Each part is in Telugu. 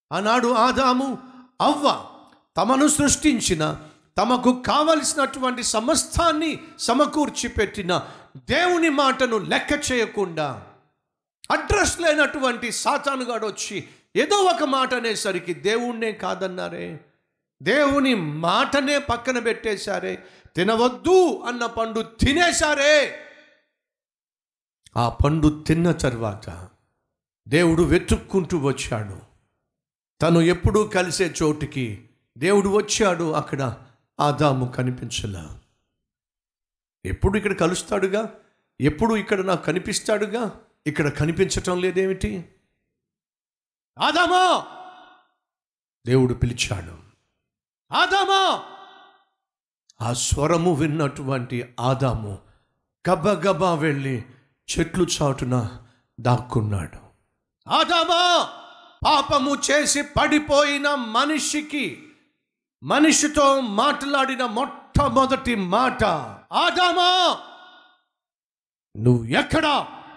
ఆనాడు ఆదాము అవ్వ తమను సృష్టించిన తమకు కావలసినటువంటి సమస్తాన్ని సమకూర్చి పెట్టిన దేవుని మాటను లెక్క చేయకుండా అడ్రస్ లేనటువంటి సాతానుగాడు వచ్చి ఏదో ఒక మాట అనేసరికి దేవుణ్ణే కాదన్నారే దేవుని మాటనే పక్కన పెట్టేశారే తినవద్దు అన్న పండు తినేశారే ఆ పండు తిన్న తర్వాత దేవుడు వెతుక్కుంటూ వచ్చాడు తను ఎప్పుడూ కలిసే చోటుకి దేవుడు వచ్చాడు అక్కడ ఆదాము కనిపించలా ఎప్పుడు ఇక్కడ కలుస్తాడుగా ఎప్పుడు ఇక్కడ నాకు కనిపిస్తాడుగా ఇక్కడ కనిపించటం లేదేమిటి ఆదామా దేవుడు పిలిచాడు ఆదామా ఆ స్వరము విన్నటువంటి ఆదాము గబగబా వెళ్ళి చెట్లు చాటున దాక్కున్నాడు ఆదామా పాపము చేసి పడిపోయిన మనిషికి మనిషితో మాట్లాడిన మొట్టమొదటి మాట ఆదామా నువ్వు ఎక్కడా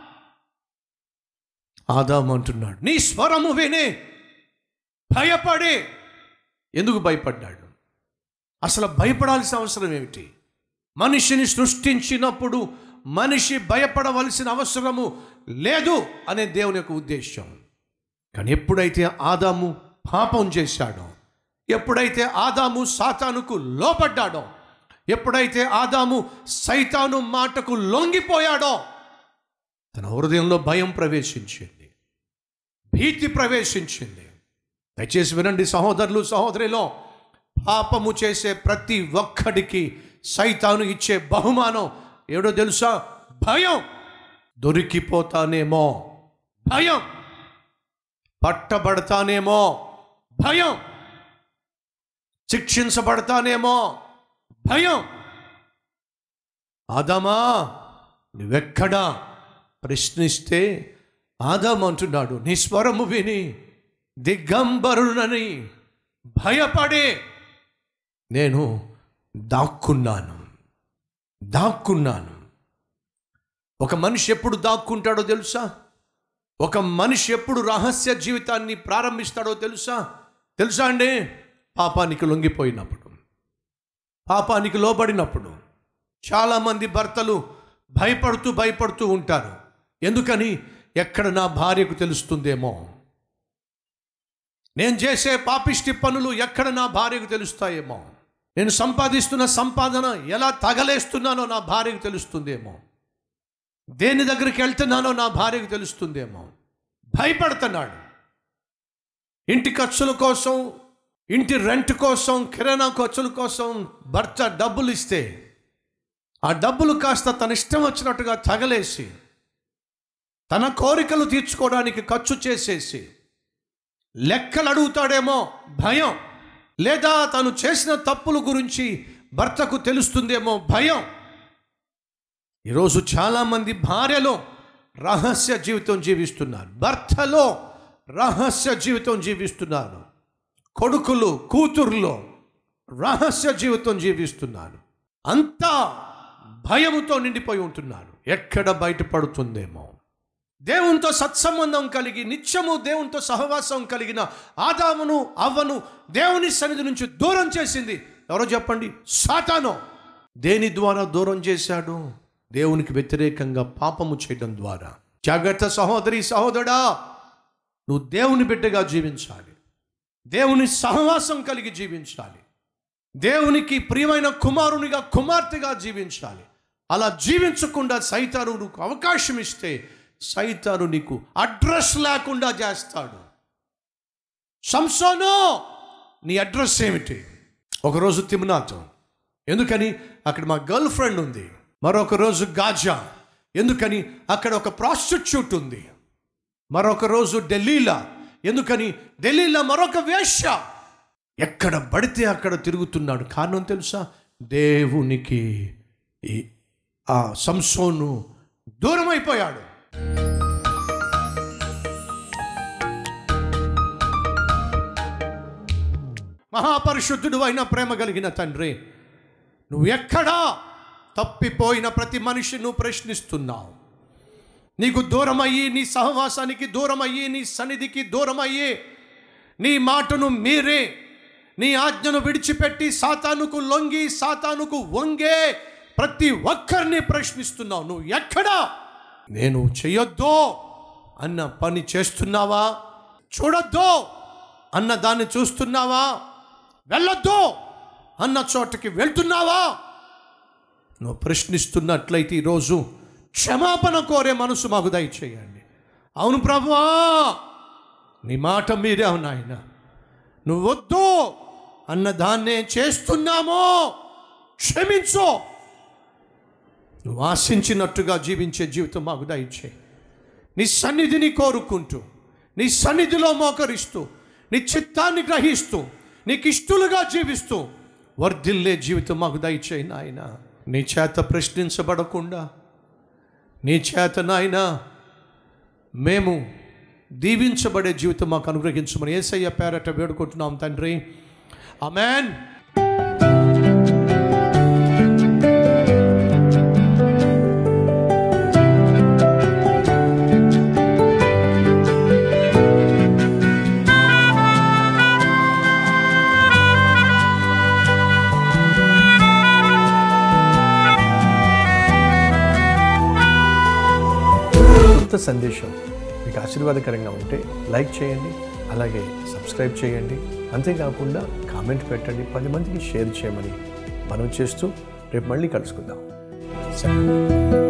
ఆదాము అంటున్నాడు నీ స్వరము విని భయపడి ఎందుకు భయపడ్డాడు అసలు భయపడాల్సిన అవసరం ఏమిటి మనిషిని సృష్టించినప్పుడు మనిషి భయపడవలసిన అవసరము లేదు అనే దేవుని యొక్క ఉద్దేశం కానీ ఎప్పుడైతే ఆదాము పాపం చేశాడో ఎప్పుడైతే ఆదాము సాతానుకు లోపడ్డాడో ఎప్పుడైతే ఆదాము సైతాను మాటకు లొంగిపోయాడో తన హృదయంలో భయం ప్రవేశించింది భీతి ప్రవేశించింది దయచేసి వినండి సహోదరులు సహోదరిలో పాపము చేసే ప్రతి ఒక్కడికి సైతాను ఇచ్చే బహుమానం ఏడో తెలుసా భయం దొరికిపోతానేమో భయం పట్టబడతానేమో భయం శిక్షించబడతానేమో భయం ఆదామా నువ్వెక్కడా ప్రశ్నిస్తే ఆదాం అంటున్నాడు నీ స్వరము విని దిగంబరునని భయపడే నేను దాక్కున్నాను దాక్కున్నాను ఒక మనిషి ఎప్పుడు దాక్కుంటాడో తెలుసా ఒక మనిషి ఎప్పుడు రహస్య జీవితాన్ని ప్రారంభిస్తాడో తెలుసా తెలుసా అండి పాపానికి లొంగిపోయినప్పుడు పాపానికి లోబడినప్పుడు చాలామంది భర్తలు భయపడుతూ భయపడుతూ ఉంటారు ఎందుకని ఎక్కడ నా భార్యకు తెలుస్తుందేమో నేను చేసే పాపిష్టి పనులు ఎక్కడ నా భార్యకు తెలుస్తాయేమో నేను సంపాదిస్తున్న సంపాదన ఎలా తగలేస్తున్నానో నా భార్యకు తెలుస్తుందేమో దేని దగ్గరికి వెళ్తున్నానో నా భార్యకు తెలుస్తుందేమో భయపడుతున్నాడు ఇంటి ఖర్చుల కోసం ఇంటి రెంట్ కోసం కిరాణా ఖర్చుల కోసం భర్త డబ్బులు ఇస్తే ఆ డబ్బులు కాస్త తన ఇష్టం వచ్చినట్టుగా తగలేసి తన కోరికలు తీర్చుకోవడానికి ఖర్చు చేసేసి లెక్కలు అడుగుతాడేమో భయం లేదా తను చేసిన తప్పుల గురించి భర్తకు తెలుస్తుందేమో భయం ఈరోజు చాలామంది భార్యలో రహస్య జీవితం జీవిస్తున్నారు భర్తలో రహస్య జీవితం జీవిస్తున్నారు కొడుకులు కూతుర్లో రహస్య జీవితం జీవిస్తున్నారు అంతా భయముతో నిండిపోయి ఉంటున్నారు ఎక్కడ బయటపడుతుందేమో దేవునితో సత్సంబంధం కలిగి నిత్యము దేవునితో సహవాసం కలిగిన ఆదామును అవ్వను దేవుని సన్నిధి నుంచి దూరం చేసింది ఎవరో చెప్పండి సాతాను దేని ద్వారా దూరం చేశాడు దేవునికి వ్యతిరేకంగా పాపము చేయడం ద్వారా జాగ్రత్త సహోదరి సహోదరా నువ్వు దేవుని బిడ్డగా జీవించాలి దేవుని సహవాసం కలిగి జీవించాలి దేవునికి ప్రియమైన కుమారునిగా కుమార్తెగా జీవించాలి అలా జీవించకుండా సైతాను నీకు అవకాశం ఇస్తే సైతాను నీకు అడ్రస్ లేకుండా చేస్తాడు సంసోను నీ అడ్రస్ ఏమిటి ఒకరోజు తిమ్నాతో ఎందుకని అక్కడ మా గర్ల్ ఫ్రెండ్ ఉంది మరొక రోజు గాజా ఎందుకని అక్కడ ఒక ప్రాస్టిట్యూట్ ఉంది మరొక రోజు ఢిల్లీలా ఎందుకని ఢిల్లీలో మరొక వేశ్య ఎక్కడ పడితే అక్కడ తిరుగుతున్నాడు కారణం తెలుసా దేవునికి ఈ ఆ సంసోను దూరం అయిపోయాడు మహాపరిశుద్ధుడు అయిన ప్రేమ కలిగిన తండ్రి నువ్వు ఎక్కడా తప్పిపోయిన ప్రతి మనిషి నువ్వు ప్రశ్నిస్తున్నావు నీకు దూరమయ్యి నీ సహవాసానికి దూరమయ్యి నీ సన్నిధికి దూరమయ్యి నీ మాటను మీరే నీ ఆజ్ఞను విడిచిపెట్టి సాతానుకు లొంగి సాతానుకు వంగే ప్రతి ఒక్కరిని ప్రశ్నిస్తున్నావు నువ్వు ఎక్కడా నేను చెయ్యొద్దు అన్న పని చేస్తున్నావా చూడొద్దు అన్న దాన్ని చూస్తున్నావా వెళ్ళొద్దు అన్న చోటకి వెళ్తున్నావా నువ్వు ప్రశ్నిస్తున్నట్లయితే ఈరోజు క్షమాపణ కోరే మనసు మాకు దయచేయండి అవును ప్రభువా నీ మాట మీరే నాయన నువ్వు వద్దు అన్న దాన్నే చేస్తున్నామో క్షమించు నువ్వు ఆశించినట్టుగా జీవించే జీవితం మాకు దయచేయి నీ సన్నిధిని కోరుకుంటూ నీ సన్నిధిలో మోకరిస్తూ నీ చిత్తాన్ని గ్రహిస్తూ నీకు ఇష్టలుగా జీవిస్తూ వర్ధిల్లే జీవితం మాకు దయచేయి నాయన నీ చేత ప్రశ్నించబడకుండా నీ చేత నాయన మేము దీవించబడే జీవితం మాకు అనుగ్రహించమని ఏసయ్య పేరట వేడుకుంటున్నాం తండ్రి అమెన్ కొత్త సందేశం మీకు ఆశీర్వాదకరంగా ఉంటే లైక్ చేయండి అలాగే సబ్స్క్రైబ్ చేయండి అంతేకాకుండా కామెంట్ పెట్టండి పది మందికి షేర్ చేయమని మనం చేస్తూ రేపు మళ్ళీ కలుసుకుందాం సరే